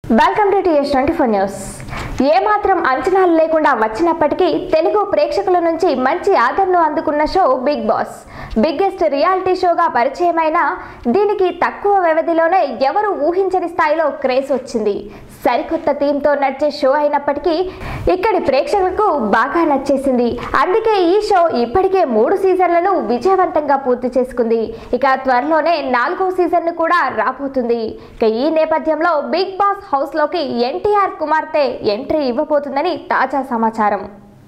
welcome to TS twenty four news ఏమాత్రం అంచనాలు లేకుండా వచ్చినప్పటికీ తెలుగు ప్రేక్షకుల నుంచి మంచి ఆదరణ అందుకున్న show big boss biggest reality షోగా పరిచయమైన దీనికి తక్కువ వ్యవధిలోనే ఎవరు ఊహించని స్థాయిలో క్రేజ్ వచ్చింది సరికొత్త థీమ్తో నడిచే షో అయినప్పటికీ ఇక్కడి ప్రేక్షకులకు బాగా నచ్చేసింది అందుకే ఈ షో ఇప్పటికే మూడు సీజన్లను విజయవంతంగా పూర్తి చేసుకుంది ఇక త్వరలోనే నాలుగో సీజన్ కూడా రాబోతుంది ఇక ఈ నేపథ్యంలో బిగ్ బాస్ హౌస్ లోకి ఎన్టీఆర్ కుమార్తె ఎంట్రీ ఇవ్వబోతుందని తాజా సమాచారం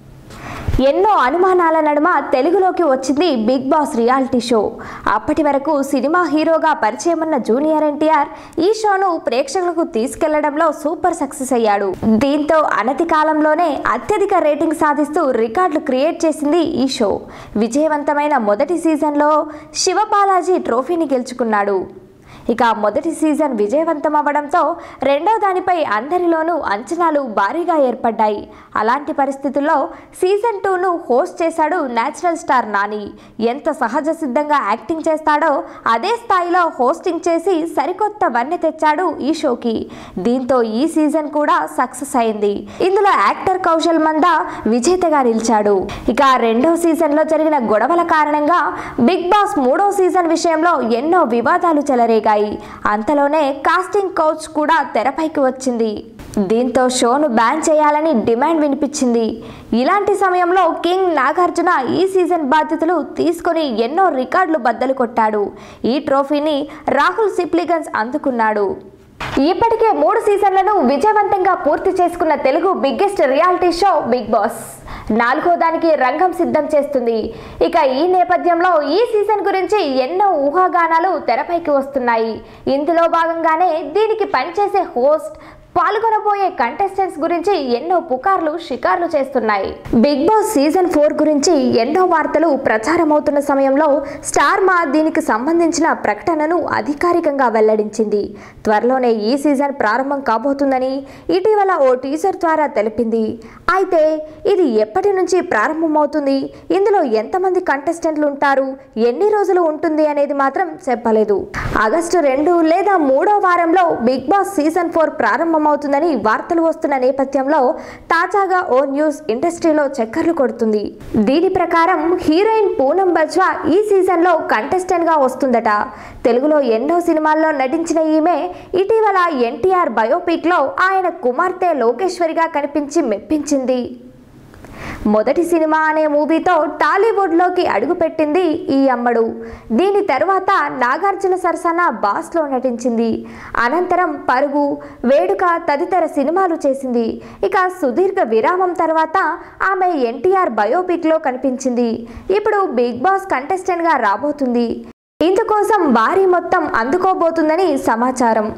ఎన్నో అనుమానాల నడుమ తెలుగులోకి వచ్చింది బిగ్ బాస్ రియాలిటీ షో అప్పటి వరకు సినిమా హీరోగా పరిచయం ఉన్న జూనియర్ ఎన్టీఆర్ ఈ షోను ప్రేక్షకులకు తీసుకెళ్లడంలో సూపర్ సక్సెస్ అయ్యాడు దీంతో అనతి కాలంలోనే అత్యధిక రేటింగ్ సాధిస్తూ రికార్డులు క్రియేట్ చేసింది ఈ షో విజయవంతమైన మొదటి సీజన్లో శివబాలాజీ ట్రోఫీని గెలుచుకున్నాడు ఇక మొదటి సీజన్ విజయవంతం అవ్వడంతో రెండో దానిపై అందరిలోనూ అంచనాలు భారీగా ఏర్పడ్డాయి అలాంటి పరిస్థితుల్లో సీజన్ టూను హోస్ట్ చేశాడు నేచురల్ స్టార్ నాని ఎంత సహజ సిద్ధంగా యాక్టింగ్ చేస్తాడో అదే స్థాయిలో హోస్టింగ్ చేసి సరికొత్త వన్నె తెచ్చాడు ఈ షోకి దీంతో ఈ సీజన్ కూడా సక్సెస్ అయింది ఇందులో యాక్టర్ కౌశల్ మంద విజేతగా నిలిచాడు ఇక రెండో సీజన్లో జరిగిన గొడవల కారణంగా బిగ్ బాస్ మూడో సీజన్ విషయంలో ఎన్నో వివాదాలు చెలరేగాయి అంతలోనే కాస్టింగ్ కౌచ్ కూడా తెరపైకి వచ్చింది దీంతో షోను బ్యాన్ చేయాలని డిమాండ్ వినిపించింది ఇలాంటి సమయంలో కింగ్ నాగార్జున ఈ సీజన్ బాధ్యతలు తీసుకొని ఎన్నో రికార్డులు బద్దలు కొట్టాడు ఈ ట్రోఫీని రాహుల్ సిప్లిగన్స్ అందుకున్నాడు ఇప్పటికే మూడు సీజన్లను విజయవంతంగా పూర్తి చేసుకున్న Telugu biggest reality show big boss నాలుగో దానికి రంగం సిద్ధం చేస్తుంది ఇక ఈ నేపథ్యంలో ఈ సీజన్ గురించి ఎన్నో ఊహాగానాలు తెరపైకి వస్తున్నాయి ఇందులో భాగంగానే దీనికి పనిచేసే హోస్ట్ పాల్గొనబోయే కంటెస్టెంట్స్ గురించి ఎన్నో పుకార్లు షికార్లు చేస్తున్నాయి బిగ్ బాస్ సీజన్ ఫోర్ గురించి ఎన్నో వార్తలు ప్రచారమవుతున్న సమయంలో స్టార్ మా దీనికి సంబంధించిన ప్రకటనను అధికారికంగా వెల్లడించింది త్వరలోనే ఈ సీజన్ ప్రారంభం కాబోతుందని ఇటీవల ఓ టీజర్ ద్వారా తెలిపింది అయితే ఇది ఎప్పటి నుంచి ప్రారంభమవుతుంది ఇందులో ఎంతమంది కంటెస్టెంట్లు ఉంటారు ఎన్ని రోజులు ఉంటుంది అనేది మాత్రం చెప్పలేదు ఆగస్టు రెండు లేదా మూడో వారంలో బిగ్ బాస్ సీజన్ ఫోర్ ప్రారంభమవుతుందని వార్తలు వస్తున్న నేపథ్యంలో తాజాగా ఓ న్యూస్ ఇండస్ట్రీలో చక్కర్లు కొడుతుంది దీని ప్రకారం హీరోయిన్ పూనం బజ్వా ఈ సీజన్లో కంటెస్టెంట్గా వస్తుందట తెలుగులో ఎన్నో సినిమాల్లో నటించిన ఈమె ఇటీవల ఎన్టీఆర్ బయోపిక్లో ఆయన కుమార్తె లోకేశ్వరిగా కనిపించి మెప్పించింది మొదటి సినిమా అనే మూవీతో టాలీవుడ్లోకి అడుగుపెట్టింది ఈ అమ్మడు దీని తర్వాత నాగార్జున సరసన బాస్లో నటించింది అనంతరం పరుగు వేడుక తదితర సినిమాలు చేసింది ఇక సుదీర్ఘ విరామం తర్వాత ఆమె ఎన్టీఆర్ బయోపిక్లో కనిపించింది ఇప్పుడు బిగ్ బాస్ కంటెస్టెంట్గా రాబోతుంది ఇందుకోసం భారీ మొత్తం అందుకోబోతుందని సమాచారం